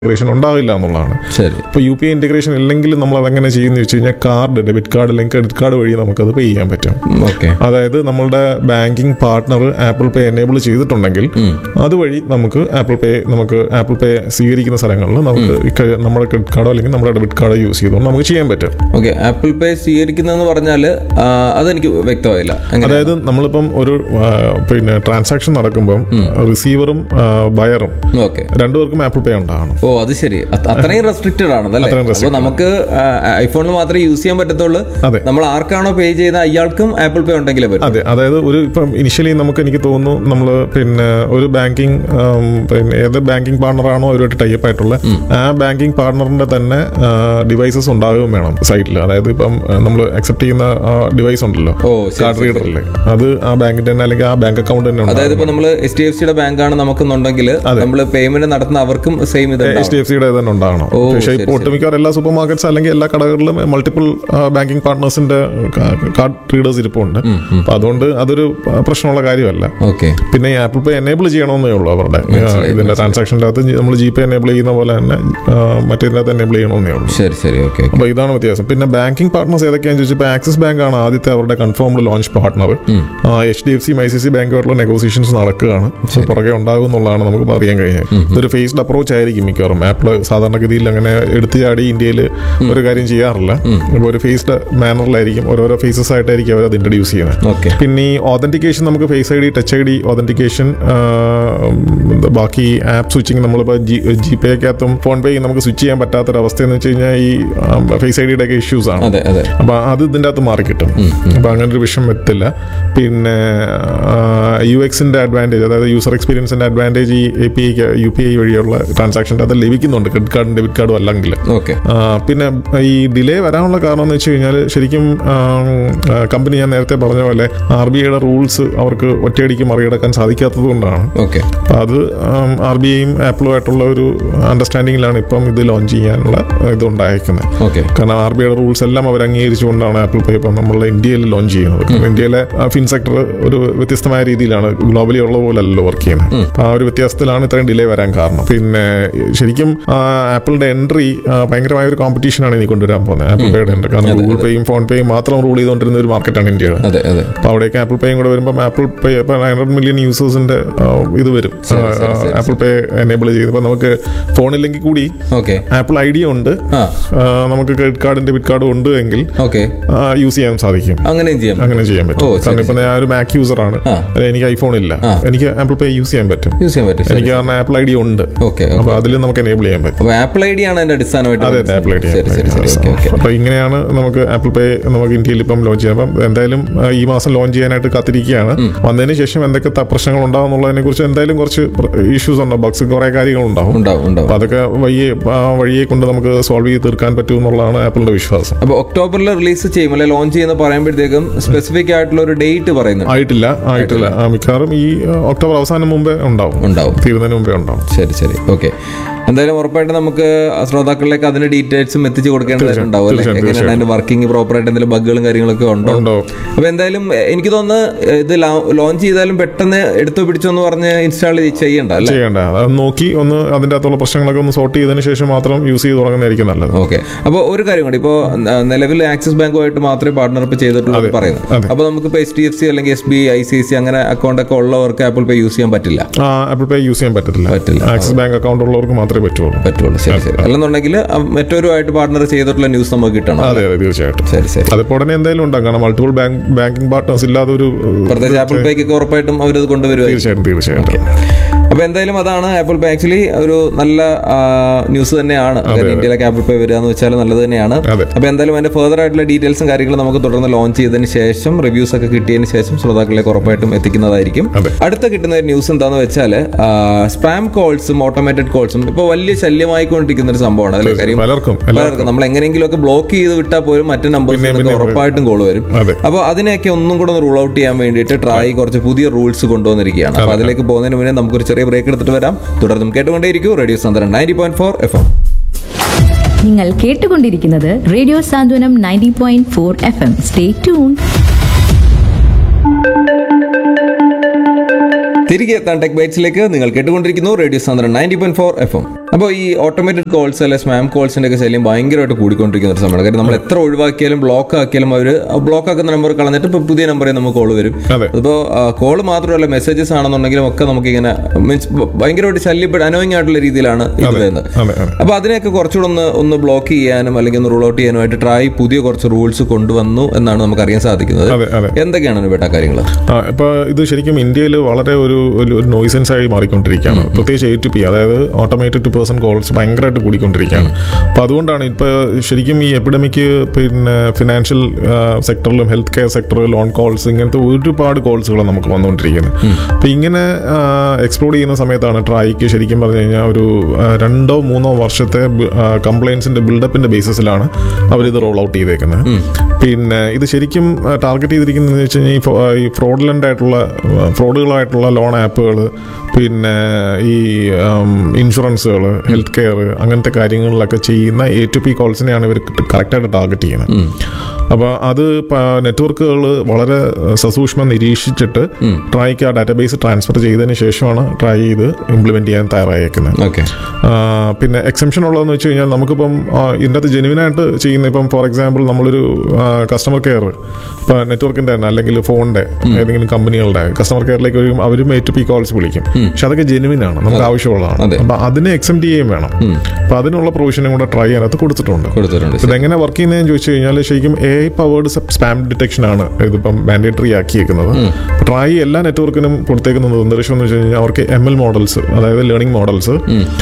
Integration ഉണ്ടാവില്ല എന്നുള്ളതാണ് ശരി ഇപ്പോൾ യു പി ഐ ഇന്റഗ്രേഷൻ ഇല്ലെങ്കിൽ നമ്മൾ അതെങ്ങനെ ചെയ്യുന്ന വെച്ച് കഴിഞ്ഞാൽ കാർഡ് ഡെബിറ്റ് കാർഡ് അല്ലെങ്കിൽ ക്രെഡിറ്റ് കാർഡ് വഴി നമുക്കത് പേ ചെയ്യാൻ പറ്റും ഓക്കെ അതായത് നമ്മളുടെ banking partner Apple pay enable ചെയ്തിട്ടുണ്ടെങ്കിൽ അതുവഴി നമുക്ക് ആപ്പിൾ പേ നമുക്ക് ആപ്പിൾ പേ സ്വീകരിക്കുന്ന സ്ഥലങ്ങളിൽ നമുക്ക് ഈ ക- നമ്മുടെ ക്രെഡിറ്റ് കാർഡോ അല്ലെങ്കിൽ നമ്മുടെ ഡെബിറ്റ് കാർഡോ യൂസ് ചെയ്തുകൊണ്ട് നമുക്ക് ചെയ്യാൻ പറ്റും ഓക്കെ ആപ്പിൾ പേ സ്വീകരിക്കുന്നതെന്ന് പറഞ്ഞാൽ അതെനിക്ക് വ്യക്തമായില്ല അങ്ങനെ അതായത് നമ്മളിപ്പം ഒരു ആ, പിന്നെ ട്രാൻസാക്ഷൻ നടക്കുമ്പം റിസീവറും ബയറും ഓക്കെ രണ്ടുപേർക്കും ആപ്പിൾ പേ ഉണ്ടാകണം ഓ അത് ശരി അത് അത്രയും റെസ്ട്രിക്റ്റഡ് ആണല്ലേ അത്രയും അപ്പൊ നമുക്ക് ഐഫോണിൽ മാത്രമേ യൂസ് ചെയ്യാൻ പറ്റത്തുള്ളൂ അതെ. നമ്മൾ ആർക്കാണോ പേ ചെയ്ത അയാൾക്കും ആപ്പിൾ പേ ഉണ്ടെങ്കിലേ പറ്റും അതെ അതായത് ഒരു ഇപ്പം ഇനിഷ്യലി നമുക്ക് എനിക്ക് തോന്നുന്നു നമ്മൾ പിന്നെ ഒരു ബാങ്കിങ് പിന്നെ ഏത് ബാങ്കിങ് പാർട്ണറാണോ അവരുമായിട്ട് ടൈപ്പ് ആയിട്ടുള്ള ആ ബാങ്കിങ് പാർട്ണറിന്റെ തന്നെ ഡിവൈസസ് ഉണ്ടാവുകയും വേണം സൈറ്റിൽ അതായത് ഇപ്പം നമ്മൾ അക്സെപ്റ്റ് ചെയ്യുന്ന ഡിവൈസ് ഉണ്ടല്ലോ ഓ ശരി, കാർഡ് ശരി. റീഡറിലെ അത് ആ ബാങ്കിന്റെ തന്നെ അല്ലെങ്കിൽ ആ ബാങ്ക് അക്കൗണ്ട് തന്നെ അതായത് ഉണ്ടാവും ഇപ്പൊ നമ്മൾ എച്ച് ഡി എഫ് സിയുടെ ബാങ്കാണ് നമുക്കെന്നുണ്ടെങ്കിൽ നമ്മൾ പേയ്മെന്റ് നടത്തുന്ന അവർക്കും സെയിം ഇത് എച്ച് ഡി എഫ് സിയുടെ തന്നെ ഉണ്ടാകണം ഓ, പക്ഷേ ശരി, ഇപ്പോൾ ഒട്ടുമിക്കവാറും എല്ലാ സൂപ്പർ മാർക്കറ്റ്സ് അല്ലെങ്കിൽ എല്ലാ കടകളിലും മൾട്ടിപ്പിൾ ബാങ്കിങ് പാർട്ട്നേഴ്സിന്റെ കാർഡ് റീഡേഴ്സ് ഇരിപ്പുണ്ട് അപ്പൊ അതുകൊണ്ട് അതൊരു പ്രശ്നമുള്ള കാര്യമല്ല ഓക്കെ പിന്നെ ഈ ആപ്പിൾ പേ എനേബിൾ ചെയ്യണമെന്നേ ഉള്ളൂ അവരുടെ ആ, ഇതിന്റെ ട്രാൻസാക്ഷൻ്റെ അകത്ത് നമ്മൾ ജി പേ എനേബിൾ ചെയ്യുന്ന പോലെ തന്നെ മറ്റേതിനകത്ത് എനേബിൾ ചെയ്യണമെന്നേ ഉള്ളൂ ശരി ശരി ഓക്കെ അപ്പോൾ ഇതാണ് വ്യത്യാസം പിന്നെ ബാങ്കിങ് പാർട്ട്നേഴ്സ് ഏതൊക്കെയാണെന്ന് ചോദിച്ചപ്പോൾ ആക്സിസ് ബാങ്ക് ആണ് ആദ്യത്തെ അവരുടെ confirmed launch partner H D F C I C C ബാങ്കുമായിട്ടുള്ള നെഗോസിയേഷൻസ് നടക്കുകയാണ് So, പുറകെ ഉണ്ടാകും എന്നുള്ളതാണ് നമുക്ക് അറിയാൻ കഴിഞ്ഞത് ഇതൊരു ഫേസ്ഡ് അപ്രോച്ച് ആയിരിക്കും മിക്കവാറും ആപ്പിൾ സാധാരണഗതിയിൽ അങ്ങനെ എടുത്തു ചാടി ഇന്ത്യയിൽ ഒരു കാര്യം ചെയ്യാറില്ല ഇപ്പോൾ ഒരു ഫേസ്ഡ് മാനറിലായിരിക്കും ഓരോരോ ഫേസസ് ആയിട്ടായിരിക്കും അവർ അത് ഇൻട്രൊഡ്യൂസ് ചെയ്യുന്നത് ഓക്കെ പിന്നെ ഈ ഓതന്റിക്കേഷൻ നമുക്ക് face I D touch I D authentication ബാക്കി ആപ്പ് സ്വിച്ചിങ് നമ്മളിപ്പോൾ ജി ജി പേക്കകത്തും ഫോൺ പേ നമുക്ക് സ്വിച്ച് ചെയ്യാൻ പറ്റാത്തൊരവസ്ഥ എന്ന് വെച്ച് കഴിഞ്ഞാൽ ഈ ഫേസ് ഐ ഡിയുടെ ഒക്കെ ഇഷ്യൂസ് ആണ് അതെ അതെ അപ്പൊ അത് ഇതിൻ്റെ അകത്ത് മാറി കിട്ടും അപ്പൊ അങ്ങനെ ഒരു വിഷയം വരത്തില്ല പിന്നെ യു എക്സിന്റെ അഡ്വാൻറ്റേജ് അതായത് യൂസർ എക്സ്പീരിയൻസിന്റെ അഡ്വാൻറ്റേജ് ഈ A P I U P I വഴിയുള്ള ട്രാൻസാക്ഷൻ്റെ അത് ലഭിക്കുന്നുണ്ട് ക്രെഡിറ്റ് കാർഡും ഡെബിറ്റ് കാർഡും അല്ലെങ്കിൽ ഓക്കെ ആ, പിന്നെ ഈ ഡിലേ വരാനുള്ള കാരണം എന്ന് വെച്ച് കഴിഞ്ഞാൽ ശരിക്കും കമ്പനി ഞാൻ നേരത്തെ പറഞ്ഞ പോലെ ആർ ബി ഐയുടെ റൂൾസ് അവർക്ക് ഒറ്റയടിക്ക് മറികടക്കാൻ സാധിക്കാത്തത് കൊണ്ടാണ് ഓക്കെ അപ്പം അത് ആർ ബി ഐയും ആപ്പിളുമായിട്ടുള്ള ഒരു അണ്ടർസ്റ്റാൻഡിങ്ങിലാണ് ഇപ്പം ഇത് ലോഞ്ച് ചെയ്യാനുള്ള ഇത് ഉണ്ടായിരിക്കുന്നത് ഓക്കെ കാരണം ആർ ബി ഐയുടെ റൂൾസ് എല്ലാം അവർ അംഗീകരിച്ചുകൊണ്ടാണ് ആപ്പിൾ പേ ഇപ്പം നമ്മളുടെ ഇന്ത്യയിൽ ലോഞ്ച് ചെയ്യുന്നത് കാരണം ഇന്ത്യയിലെ ഫിൻ സെക്ടർ ഒരു വ്യത്യസ്തമായ രീതിയിലാണ് ഗ്ലോബലി ഉള്ള പോലല്ലോ വർക്ക് ചെയ്യുന്നത് അപ്പം ആ ഒരു വ്യത്യാസത്തിലാണ് ഇത്രയും ഡിലേ വരാൻ കാരണം പിന്നെ ശരിക്കും ആപ്പിളിന്റെ എൻട്രി ഭയങ്കരമായ ഒരു കോമ്പറ്റീഷനാണ് ഇനി കൊണ്ടുവരാൻ പോകുന്നത് ആപ്പിൾ പേയുടെ എൻട്രി കാരണം ഗൂഗിൾ പേയും ഫോൺ പേയും മാത്രം റൂൾ ചെയ്തുകൊണ്ടിരുന്ന ഒരു മാർക്കറ്റാണ് ഇന്ത്യയുടെ അതെ അതെ അപ്പോൾ അവിടേക്ക് ആപ്പിൾ പേയും കൂടെ വരുമ്പോൾ ആപ്പിൾ പേ ഇപ്പോൾ നയൻ ഹൺഡ്രഡ് മില്യൺ യൂസേഴ്സിന്റെ ഇത് വരും ആപ്പിൾ പേ എനേബിൾ ചെയ്തപ്പോൾ നമുക്ക് ഫോണില്ലെങ്കിൽ കൂടി ഓക്കെ ആപ്പിൾ ഐ ഡി ഉണ്ട് ആ ആ, നമുക്ക് ക്രെഡിറ്റ് കാർഡും ഡെബിറ്റ് കാർഡും ഉണ്ട് എങ്കിൽ ഓക്കെ യൂസ് ചെയ്യാൻ സാധിക്കും അങ്ങനെയും ചെയ്യാം അങ്ങനെ ചെയ്യാൻ പറ്റും ഓ, ശരി, കാരണം ഇപ്പൊ ഞാൻ ഒരു മാക് യൂസറാണ് ആ. എനിക്ക് ഐഫോൺ ഇല്ല ആ. എനിക്ക് ആപ്പിൾ പേ യൂസ് ചെയ്യാൻ പറ്റും യൂസ് ചെയ്യാൻ പറ്റും ശരി എനിക്ക് കാരണം ആപ്പിൾ ഐ ഡി ഉണ്ട് ഓക്കെ അപ്പൊ അതിൽ നമുക്ക് എനേബിൾ ചെയ്യാൻ പറ്റും അപ്പൊ ആപ്പിൾ ഐ ഡി ആണ് അതിന്റെ അടിസ്ഥാനമായിട്ട് അതെ അതെ ആപ്പിൾ ഐ ഡി ശരി ശരി ശരി ഓക്കെ ഓക്കെ അപ്പൊ ഇങ്ങനെയാണ് നമുക്ക് ആപ്പിൾ പേ നമുക്ക് ഇന്ത്യയിൽ ഇപ്പം ലോഞ്ച് ചെയ്യാം അപ്പം എന്തായാലും ആ, ഈ മാസം ലോഞ്ച് ചെയ്യാനായിട്ട് കാത്തിരിക്കുകയാണ് വന്നതിന് ശേഷം എന്തൊക്കെ ത- പ്രശ്നങ്ങൾ ഉണ്ടാവും എന്നുള്ളതിനെ കുറിച്ച് എന്തായാലും കുറച്ച് ഇഷ്യൂസ് ഉണ്ടാവും ബഗ്സ് കുറെ കാര്യങ്ങൾ ഉണ്ടാവും ഉണ്ടാവും ഉണ്ടാവും അപ്പൊ അതൊക്കെ വഴിയെ ആ വഴിയെ കൊണ്ട് നമുക്ക് സോൾവ് ചെയ്ത് തീർക്കാൻ പറ്റും എന്നുള്ളതാണ് ആപ്പിളിന്റെ വിശ്വാസം അപ്പൊ ഒക്ടോബറിൽ റിലീസ് ചെയ്യും അല്ലെ ലോഞ്ച് ചെയ്യുന്ന പറയുമ്പോഴത്തേക്കും സ്പെസിഫിക് ആയിട്ടുള്ള ഒരു ഡേറ്റ് പറയുന്നുണ്ട് ആയിട്ടില്ല ആയിട്ടില്ല ആ, മിക്കവാറും ഈ ആ, ഒക്ടോബർ അവസാനം മുമ്പേ ഉണ്ടാവും ഉണ്ടാവും തീരുന്നതിന് മുമ്പേ ഉണ്ടാവും ശരി ശരി ഓക്കെ എന്തായാലും ഉറപ്പായിട്ട് നമുക്ക് ശ്രോതാക്കളിലേക്ക് അതിന്റെ ഡീറ്റെയിൽസും എത്തിച്ചു കൊടുക്കേണ്ടതായിട്ടുണ്ടാവും അല്ലേ തീർച്ചയായും, എങ്ങനെയാണ് അതിന്റെ വർക്കിംഗ് പ്രോപ്പറായിട്ട് എന്തെങ്കിലും ബഗ്ഗുകളും കാര്യങ്ങളൊക്കെ ഉണ്ടോ ഉണ്ടാവും അപ്പൊ എന്തായാലും എ, എനിക്ക് തോന്നുന്നു ഇത് ലോഞ്ച് ചെയ്താലും പെട്ടെന്ന് എടുത്തു പിടിച്ചെന്ന് പറഞ്ഞ് ഇൻസ്റ്റാൾ ചെയ്യണ്ട അല്ലേ ചെയ്യേണ്ട അത് നോക്കി ഒന്ന് അതിന്റെ അകത്തുള്ള പ്രശ്നങ്ങളൊക്കെ ഒന്ന് സോർട്ട് ചെയ്തതിന് ശേഷം മാത്രം യൂസ് ചെയ്ത് തുടങ്ങുന്നതായിരിക്കും നല്ലത് ഓക്കെ അപ്പോൾ ഒരു കാര്യം കൂടി ഇപ്പോൾ നിലവിൽ ആക്സിസ് ബാങ്കുമായിട്ട് മാത്രമേ പാർട്ണർഷിപ്പ് ചെയ്തിട്ടുള്ളൂ എന്ന് പറയുന്നത് അതെ. അപ്പോൾ നമുക്കിപ്പോൾ എച്ച് ഡി എഫ് സി അല്ലെങ്കിൽ S B I C C അങ്ങനെ അക്കൗണ്ട് ഒക്കെ ഉള്ളവർക്ക് ആപ്പിൾ പേ യൂസ് ചെയ്യാൻ പറ്റില്ല ആ ആപ്പിൾ പേ യൂസ് ചെയ്യാൻ പറ്റത്തില്ല പറ്റില്ല. ആക്സിസ് ബാങ്ക് അക്കൗണ്ട് ഉള്ളവർക്ക് മാത്രമേ പറ്റുള്ളൂ പറ്റുള്ളൂ ശരി ശരി അല്ലെന്നുണ്ടെങ്കിൽ മറ്റൊരുമായിട്ട് പാർട്ണർ ചെയ്തിട്ടുള്ള ന്യൂസ് നമുക്ക് കിട്ടണം അതെ അതെ തീർച്ചയായിട്ടും ശരി ശരി അതിപ്പോ ഉടനെ എന്തായാലും ഉണ്ടാകും കാരണം മൾട്ടിപ്പിൾ ബാങ്ക് ബാങ്കിങ് പാർട്ട്നേഴ്സ് ഇല്ലാതെ ഒരു പ്രത്യേകിച്ച് ആപ്പിൾ പേക്കൊക്കെ ഉറപ്പായിട്ടും അവരത് കൊണ്ടുവരുമായിരിക്കും തീർച്ചയായിട്ടും തീർച്ചയായിട്ടും അപ്പൊ എന്തായാലും അതാണ് ആപ്പിൾ പേ ആക്ച്വലി ഒരു നല്ല ന്യൂസ് തന്നെയാണ് കാരണം ഇന്ത്യയിലേക്ക് ആപ്പിൾ പേ വരിക എന്ന് വെച്ചാൽ നല്ലത് തന്നെയാണ് അതെ. അപ്പൊ എന്തായാലും അതിന്റെ ഫെർദർ ആയിട്ടുള്ള ഡീറ്റെയിൽസും കാര്യങ്ങളും നമുക്ക് തുടർന്ന് ലോഞ്ച് ചെയ്തതിന് ശേഷം റിവ്യൂസ് ഒക്കെ കിട്ടിയതിന് ശേഷം ശ്രോതാക്കളിലേക്ക് ഉറപ്പായിട്ടും എത്തിക്കുന്നതായിരിക്കും അതെ. അടുത്ത കിട്ടുന്ന ഒരു ന്യൂസ് എന്താന്ന് വെച്ചാൽ സ്പാം കോൾസും ഓട്ടോമേറ്റഡ് കോൾസും ഇപ്പൊ വലിയ ശല്യമായിക്കൊണ്ടിരിക്കുന്ന ഒരു സംഭവമാണ് അതിലെ കാര്യം പലർക്കും പലർക്കും നമ്മൾ എങ്ങനെയെങ്കിലും ഒക്കെ ബ്ലോക്ക് ചെയ്ത് വിട്ടാൽ പോലും മറ്റു നമ്പേഴ്സിനൊക്കെ ഉറപ്പായിട്ടും കോൾ വരും അതെ അപ്പോൾ അതിനെയൊക്കെ ഒന്നും കൂടെ ഒന്ന് റൂൾ ഔട്ട് ചെയ്യാൻ വേണ്ടിയിട്ട് ട്രായ് കുറച്ച് പുതിയ റൂൾസ് കൊണ്ടുവന്നിരിക്കുകയാണ് അപ്പോൾ അതിലേക്ക് പോകുന്നതിന് മുന്നേ നമുക്കൊരു ചെറിയ ബ്രേക്ക് എടുത്തിട്ട് വരാം തുടർന്നും കേട്ടുകൊണ്ടേയിരിക്കും radio Sandarbham ninety point four F M നിങ്ങൾ കേട്ടുകൊണ്ടിരിക്കുന്നത് radio Santhwanam ninety point four F M stay tune തിരികെ എത്താൻ ടെക് ബൈറ്റ്സിലേക്ക് നിങ്ങൾ കേട്ടുകൊണ്ടിരിക്കുന്നു radio Sandarbham ninety point four F M അപ്പോൾ ഈ ഓട്ടോമേറ്റഡ് കോൾസ് അല്ലെ സ്പാം കോൾസിന്റെ ഒക്കെ ശല്യം ഭയങ്കരമായിട്ട് കൂടിക്കൊണ്ടിരിക്കുന്ന ഒരു സമയമാണ് കാര്യം നമ്മൾ എത്ര ഒഴിവാക്കിയാലും ബ്ലോക്ക് ആക്കിയാലും അവർ ബ്ലോക്ക് ആക്കുന്ന നമ്പർ കളഞ്ഞിട്ട് ഇപ്പോൾ പുതിയ നമ്പറിൽ നമുക്ക് കോൾ വരും അതെ. അതിപ്പോൾ കോൾ മാത്രമല്ല മെസ്സേജസ് ആണെന്നുണ്ടെങ്കിലും ഒക്കെ നമുക്ക് ഇങ്ങനെ മീൻസ് ഭയങ്കരമായിട്ട് ശല്യപ്പെട്ട് അനോയിങ് ആയിട്ടുള്ള രീതിയിലാണ് ഇത് വരുന്നത് അതെ അതെ അപ്പൊ അതിനെയൊക്കെ കുറച്ചുകൂടെ ഒന്ന് ഒന്ന് ബ്ലോക്ക് ചെയ്യാനും അല്ലെങ്കിൽ ഒന്ന് റൂൾ ഔട്ട് ചെയ്യാനുമായിട്ട് ട്രായ് പുതിയ കുറച്ച് റൂൾസ് കൊണ്ടുവന്നു എന്നാണ് നമുക്ക് അറിയാൻ സാധിക്കുന്നത് അതെ അതെ എന്തൊക്കെയാണ് അനുപേട്ട കാര്യങ്ങൾ ആ ഇപ്പൊ ഇത് ശരിക്കും ഇന്ത്യയിൽ വളരെ ഒരു ഒരു ഒരു നോയ്സൻസ് ആയി മാറിക്കൊണ്ടിരിക്കുകയാണ് പ്രത്യേകിച്ച് എ ടു പി അതായത് ഓട്ടോമേറ്റഡ് ടു പേഴ്സൺ കോൾസ് ഭയങ്കരമായിട്ട് കൂടിക്കൊണ്ടിരിക്കുകയാണ് അപ്പൊ അതുകൊണ്ടാണ് ഇപ്പൊ ശരിക്കും ഈ എപ്പിഡമിക് പിന്നെ ഫിനാൻഷ്യൽ സെക്ടറിലും ഹെൽത്ത് കെയർ സെക്ടറിൽ ലോൺ കോൾസ് ഇങ്ങനത്തെ ഒരുപാട് കോൾസുകൾ നമുക്ക് വന്നുകൊണ്ടിരിക്കുന്നത് അപ്പൊ ഇങ്ങനെ എക്സ്പ്ലോർ ചെയ്യുന്ന സമയത്താണ് ട്രായിക്ക് ശരിക്കും പറഞ്ഞു കഴിഞ്ഞാൽ ഒരു ആ, രണ്ടോ മൂന്നോ വർഷത്തെ കംപ്ലയിൻസിന്റെ ബിൽഡപ്പിന്റെ ബേസിസിലാണ് അവരിത് റോൾ ഔട്ട് ചെയ്തേക്കുന്നത് പിന്നെ ഇത് ശരിക്കും ടാർഗറ്റ് ചെയ്തിരിക്കുന്നതെന്ന് വെച്ച് കഴിഞ്ഞാൽ ഈ ഫോ- ഈ ഫ്രോഡുലൻ്റ് ആയിട്ടുള്ള ഫ്രോഡുകളായിട്ടുള്ള ലോൺ ആപ്പുകൾ പിന്നെ ഈ ഇൻഷുറൻസുകൾ ഹെൽത്ത് കെയർ അങ്ങനത്തെ കാര്യങ്ങളിലൊക്കെ ചെയ്യുന്ന എ ടു പി കോൾസിനെയാണ് ഇവർ കറക്റ്റായിട്ട് ടാർഗറ്റ് ചെയ്യുന്നത് അപ്പോൾ അത് നെറ്റ്വർക്കുകൾ വളരെ സസൂക്ഷ്മം നിരീക്ഷിച്ചിട്ട് ട്രൈക്ക് ആ ഡാറ്റാബേസ് ട്രാൻസ്ഫർ ചെയ്തതിന് ശേഷമാണ് ട്രൈ ചെയ്ത് ഇംപ്ലിമെന്റ് ചെയ്യാൻ തയ്യാറായേക്കുന്നത് ഓക്കെ ആ, പിന്നെ എക്സെപ്ഷൻ ഉള്ളതെന്ന് വെച്ച് കഴിഞ്ഞാൽ നമുക്കിപ്പം ആ, ഇതിൻ്റെ അകത്ത് ജെനുവിനായിട്ട് ചെയ്യുന്ന ഇപ്പം ഫോർ എക്സാമ്പിൾ നമ്മളൊരു കസ്റ്റമർ കെയർ ഇപ്പം നെറ്റ്വർക്കിൻ്റെ തന്നെ അല്ലെങ്കിൽ ഫോണിൻ്റെ ഏതെങ്കിലും കമ്പനികളുടെ കസ്റ്റമർ കെയറിലേക്ക് വരും അവരും എ ടു പി കോൾസ് വിളിക്കും പക്ഷെ അതൊക്കെ ജെനുവിൻ ആണ് നമുക്ക് ആവശ്യമുള്ളതാണ് അതെ. അപ്പം അതിനെ എക്സെപ്റ്റ് ചെയ്യുകയും വേണം അപ്പം അതിനുള്ള പ്രൊവിഷനും കൂടെ ട്രൈ ചെയ്യാനകത്ത് കൊടുത്തിട്ടുണ്ട് കൊടുത്തിട്ടുണ്ട് ഇതെങ്ങനെ വർക്ക് ചെയ്യുന്നതെന്ന് ചോദിച്ചു കഴിഞ്ഞാൽ ശരിക്കും A I powered spam detection ആണ് ഇതിപ്പം മാൻഡേറ്ററി ആക്കിയേക്കുന്നത് ട്രൈ എല്ലാ നെറ്റ്വർക്കിനും കൊടുത്തേക്കുന്ന നിർദ്ദേശം എന്ന് വെച്ച് കഴിഞ്ഞാൽ അവർക്ക് എം എൽ മോഡൽസ് അതായത് ലേണിംഗ് മോഡൽസ്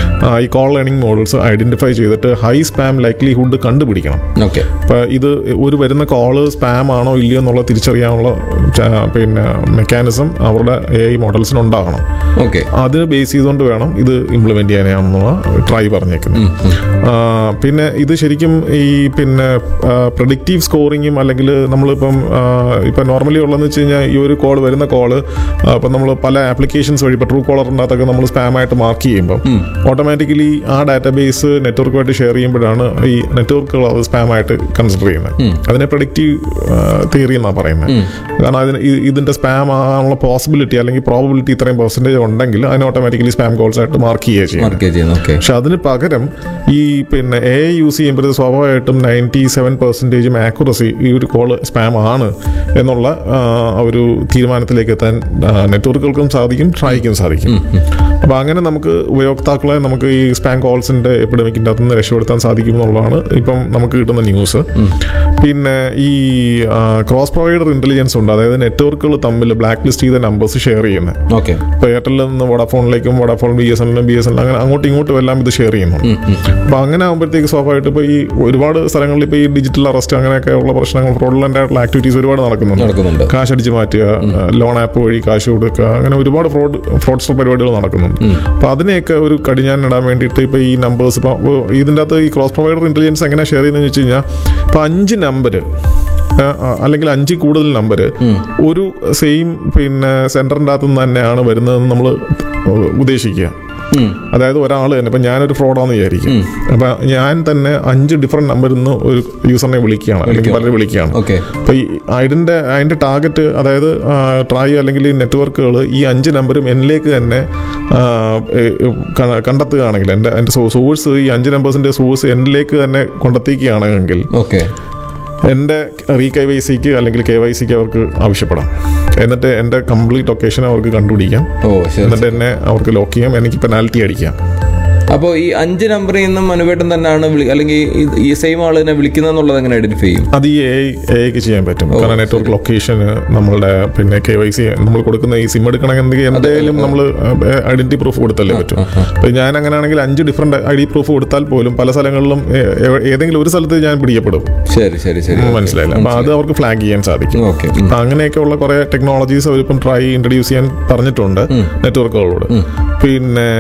ഈ കോൾ ലേണിംഗ് മോഡൽസ് ഐഡന്റിഫൈ ചെയ്തിട്ട് ഹൈ സ്പാം ലൈക്ലിഹുഡ് കണ്ടുപിടിക്കണം ഓക്കെ അപ്പോൾ ഇത് ഒരു വരുന്ന കോള് സ്പാം ആണോ ഇല്ലയോ എന്നുള്ള തിരിച്ചറിയാനുള്ള ച- പിന്നെ മെക്കാനിസം അവരുടെ എ ഐ മോഡൽസിന് ഉണ്ടാകണം ഓക്കെ അത് ബേസ് ചെയ്തുകൊണ്ട് വേണം ഇത് ഇംപ്ലിമെന്റ് ചെയ്യാനാണെന്നുള്ള ട്രൈ പറഞ്ഞേക്കുന്നത് ആ, പിന്നെ ഇത് ശരിക്കും ഈ പിന്നെ പ്രഡിക്റ്റീവ് സ്കോറിങ്ങും അല്ലെങ്കിൽ നമ്മളിപ്പം ആ, ഇപ്പം നോർമലി ഉള്ളതെന്ന് വെച്ച് കഴിഞ്ഞാൽ ഈ ഒരു കോൾ വരുന്ന കോള് ഇപ്പം നമ്മൾ പല ആപ്ലിക്കേഷൻസ് വഴി ഇപ്പോൾ ട്രൂ കോളറിൻ്റെ അകത്തൊക്കെ നമ്മൾ സ്പാം ആയിട്ട് മാർക്ക് ചെയ്യുമ്പോൾ ഓട്ടോമാറ്റിക്കലി ആ ഡാറ്റാബേസ് നെറ്റ്വർക്കുമായിട്ട് ഷെയർ ചെയ്യുമ്പോഴാണ് ഈ നെറ്റ്വർക്കുകൾ അത് സ്പാം ആയിട്ട് കൺസിഡർ ചെയ്യുന്നത് അതിനെ പ്രഡിക്റ്റീവ് തിയറി എന്നാണ് പറയുന്നത് കാരണം അതിന് ഇ- ഇതിന്റെ സ്പാം ആകാനുള്ള പോസിബിലിറ്റി അല്ലെങ്കിൽ പ്രോബിലിറ്റി ഇത്രയും പെർസെൻറ്റേജ് ഉണ്ടെങ്കിൽ അതിന് ഓട്ടോമാറ്റിക്കലി സ്പാം കോൾസ് ആയിട്ട് മാർക്ക് ചെയ്യുക ചെയ്യും മാർക്ക് ചെയ്യുന്നു ഓക്കെ പക്ഷെ അതിന് പകരം ഈ പിന്നെ എ യൂസ് ചെയ്യുമ്പോൾ ഇത് സ്വാഭാവികമായിട്ടും നയൻറ്റി സെവൻ പെർസെൻറ്റേജും ആക്യുറസി ഈ ഒരു കോൾ സ്പാം ആണ് എന്നുള്ള ആ, ഒരു തീരുമാനത്തിലേക്ക് എത്താൻ നെറ്റ്വർക്കുകൾക്കും സാധിക്കും ട്രൈക്കും സാധിക്കും അപ്പോൾ അങ്ങനെ നമുക്ക് ഉപയോക്താക്കളെ നമുക്ക് ഈ സ്പാം കോൾസിന്റെ എപ്പിഡമിക്കിൻ്റെ അകത്ത് നിന്ന് രക്ഷപ്പെടുത്താൻ സാധിക്കും എന്നുള്ളതാണ് ഇപ്പം നമുക്ക് കിട്ടുന്ന ന്യൂസ് പിന്നെ ഈ ക്രോസ് പ്രൊവൈഡർ ഇന്റലിജൻസ് ഉണ്ട് അതായത് നെറ്റ്വർക്കുകൾ തമ്മിൽ ബ്ലാക്ക് ലിസ്റ്റ് ചെയ്ത നമ്പേഴ്സ് ഷെയർ ചെയ്യുന്നത് ഓക്കെ ഇപ്പോൾ എയർടെല്ലിൽ നിന്ന് വോഡാഫോണിലേക്കും വോഡാഫോൺ ബി എസ് എല്ലിനും ബി എസ് എല്ലിനും അങ്ങനെ അങ്ങോട്ടും ഇങ്ങോട്ടും എല്ലാം ഇത് ഷെയർ ചെയ്യുന്നുണ്ട് അപ്പോൾ അങ്ങനെ ആകുമ്പോഴത്തേക്ക് സ്വാഭാവികമായിട്ട് ഇപ്പോൾ ഈ ഒരുപാട് സ്ഥലങ്ങളിൽ ഇപ്പോൾ ഈ ഡിജിറ്റൽ അറസ്റ്റ് അങ്ങനെയൊക്കെ ഉള്ള പ്രശ്നങ്ങൾ ഫ്രോഡുലൻ്റ് ആയിട്ടുള്ള ആക്ടിവിറ്റീസ് ഒരുപാട് നടക്കുന്നുണ്ട് നടക്കുന്നുണ്ട് കാശ് അടിച്ച് മാറ്റുക ലോൺ ആപ്പ് വഴി കാശ് കൊടുക്കുക അങ്ങനെ ഒരുപാട് ഫ്രോഡ് ഫ്രോഡ്സ്റ്റർ പരിപാടികൾ നടക്കുന്നുണ്ട് അപ്പോൾ അതിനെയൊക്കെ ഒരു കടിഞ്ഞാൻ ഇടാൻ വേണ്ടിയിട്ട് ഇപ്പോൾ ഈ നമ്പേഴ്സ് ഇപ്പോൾ ഇതിൻ്റെ അകത്ത് ഈ ക്രോസ് പ്രൊവൈഡർ ഇന്റലിജൻസ് എങ്ങനെ ഷെയർ ചെയ്യുന്നതെന്ന് വെച്ച് കഴിഞ്ഞാൽ ഇപ്പോൾ അഞ്ച് നമ്പർ അല്ലെങ്കിൽ അഞ്ചിൽ കൂടുതൽ നമ്പർ ഒരു സെയിം പിന്നെ സെന്ററിൻ്റെ അകത്ത് നിന്ന് തന്നെയാണ് വരുന്നതെന്ന് നമ്മൾ ഉദ്ദേശിക്കുക അതായത് ഒരാൾ തന്നെ ഇപ്പം ഞാനൊരു ഫ്രോഡാന്ന് വിചാരിക്കും അപ്പം ഞാൻ തന്നെ അഞ്ച് ഡിഫറെൻറ്റ് നമ്പറിൽ നിന്ന് ഒരു യൂസറിനെ വിളിക്കുകയാണ് അല്ലെങ്കിൽ പലരെ വിളിക്കുകയാണ് ഓക്കെ അപ്പോൾ ഈ അതിൻ്റെ അതിൻ്റെ ടാർഗറ്റ് അതായത് ട്രൈ അല്ലെങ്കിൽ ഈ നെറ്റ്വർക്കുകൾ ഈ അഞ്ച് നമ്പറും എന്നിലേക്ക് തന്നെ ആ, ഏ, ക- കണ്ടെത്തുകയാണെങ്കിൽ എൻ്റെ എൻ്റെ സോഴ്സ് ഈ അഞ്ച് നമ്പേഴ്സിൻ്റെ സോഴ്സ് എന്നിലേക്ക് തന്നെ കൊണ്ടെത്തിക്കുകയാണെങ്കിൽ ഓക്കെ എൻ്റെ റീ കെ വൈ സിക്ക് അല്ലെങ്കിൽ കെ വൈ സിക്ക് അവർക്ക് ആവശ്യപ്പെടാം എന്നിട്ട് എൻ്റെ കംപ്ലീറ്റ് ലൊക്കേഷൻ അവർക്ക് കണ്ടുപിടിക്കാം ഓ ശരി എന്നിട്ട് എന്നെ അവർക്ക് ലോക്ക് ചെയ്യാം എനിക്ക് പെനാൽറ്റി അടിക്കാം അപ്പോൾ ഈ അഞ്ച് നമ്പറിൽ നിന്നും മനുവേട്ടൻ തന്നെയാണ് വിളി അല്ലെങ്കിൽ ഈ- ഈ സെയിം ആൾ തന്നെ വിളിക്കുന്നതെന്നുള്ളത് എങ്ങനെ ഐഡന്റിഫൈ ചെയ്യും അത് ഈ എ ഐക്ക് ചെയ്യാൻ പറ്റും കാരണം നെറ്റ്വർക്ക് ലൊക്കേഷന് നമ്മളുടെ പിന്നെ കെ വൈ സി നമ്മൾ കൊടുക്കുന്ന ഈ സിം എടുക്കണമെങ്കിൽ എന്തെങ്കിലും നമ്മൾ ഐഡന്റിറ്റി പ്രൂഫ് കൊടുത്തല്ലേ പറ്റും അപ്പൊ ഞാൻ അങ്ങനെയാണെങ്കിൽ അഞ്ച് ഡിഫറെന്റ് ഐ ഡി പ്രൂഫ് കൊടുത്താൽ പോലും പല സ്ഥലങ്ങളിലും ഏ- ഏ- ഏതെങ്കിലും ഒരു സ്ഥലത്ത് ഞാൻ പിടിക്കപ്പെടും ശരി ശരി ശരി മനസ്സിലായില്ല അപ്പൊ അത് അവർക്ക് ഫ്ലാഗ് ചെയ്യാൻ സാധിക്കും ഓക്കെ അപ്പൊ അങ്ങനെയൊക്കെയുള്ള കുറെ ടെക്നോളജീസ് അവരിപ്പം ട്രൈ ഇൻട്രൊഡ്യൂസ് ചെയ്യാൻ പറഞ്ഞിട്ടുണ്ട് നെറ്റ്വർക്കുകളോട് പിന്നെ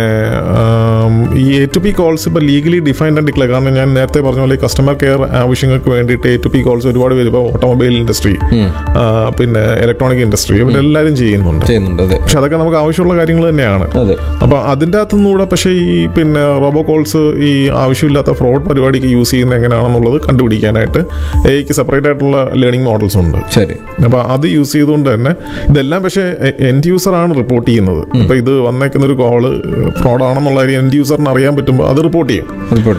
ആം, ഈ എ ടു പി കോൾസ് ഇപ്പോൾ ലീഗലി ഡിഫൈൻഡ് ആൻഡ് ഡിക്ലെയർ കാരണം ഞാൻ നേരത്തെ പറഞ്ഞ പോലെ കസ്റ്റമർ കെയർ ആവശ്യങ്ങൾക്ക് വേണ്ടിയിട്ട് എ ടു പി കോൾസ് ഒരുപാട് പേര് ഇപ്പോൾ ഓട്ടോമൊബൈൽ ഇൻഡസ്ട്രി പിന്നെ ഇലക്ട്രോണിക് ഇൻഡസ്ട്രി ഇവരെല്ലാവരും ചെയ്യുന്നുണ്ട് ചെയ്യുന്നുണ്ട് അതെ പക്ഷെ അതൊക്കെ നമുക്ക് ആവശ്യമുള്ള കാര്യങ്ങൾ തന്നെയാണ് അതെ അപ്പൊ അതിൻ്റെ അകത്തുനിന്നൂടെ പക്ഷേ ഈ പിന്നെ റോബോ കോൾസ് ഈ ആവശ്യമില്ലാത്ത ഫ്രോഡ് പരിപാടിക്ക് യൂസ് ചെയ്യുന്നത് എങ്ങനെയാണെന്നുള്ളത് കണ്ടുപിടിക്കാനായിട്ട് എയ്ക്ക് സെപ്പറേറ്റ് ആയിട്ടുള്ള ലേണിംഗ് മോഡൽസ് ഉണ്ട് ശരി അപ്പൊ അത് യൂസ് ചെയ്തുകൊണ്ട് തന്നെ ഇതെല്ലാം പക്ഷേ എൻഡ് യൂസർ ആണ് റിപ്പോർട്ട് ചെയ്യുന്നത് അപ്പൊ ഇത് വന്നേക്കുന്ന ഒരു കോള് ഫ്രോഡ് ആണെന്നുള്ള കാര്യം എൻഡ് യൂസറിന് അറിയാൻ പറ്റുമ്പോൾ അത് റിപ്പോർട്ട് ചെയ്യും റിപ്പോർട്ട്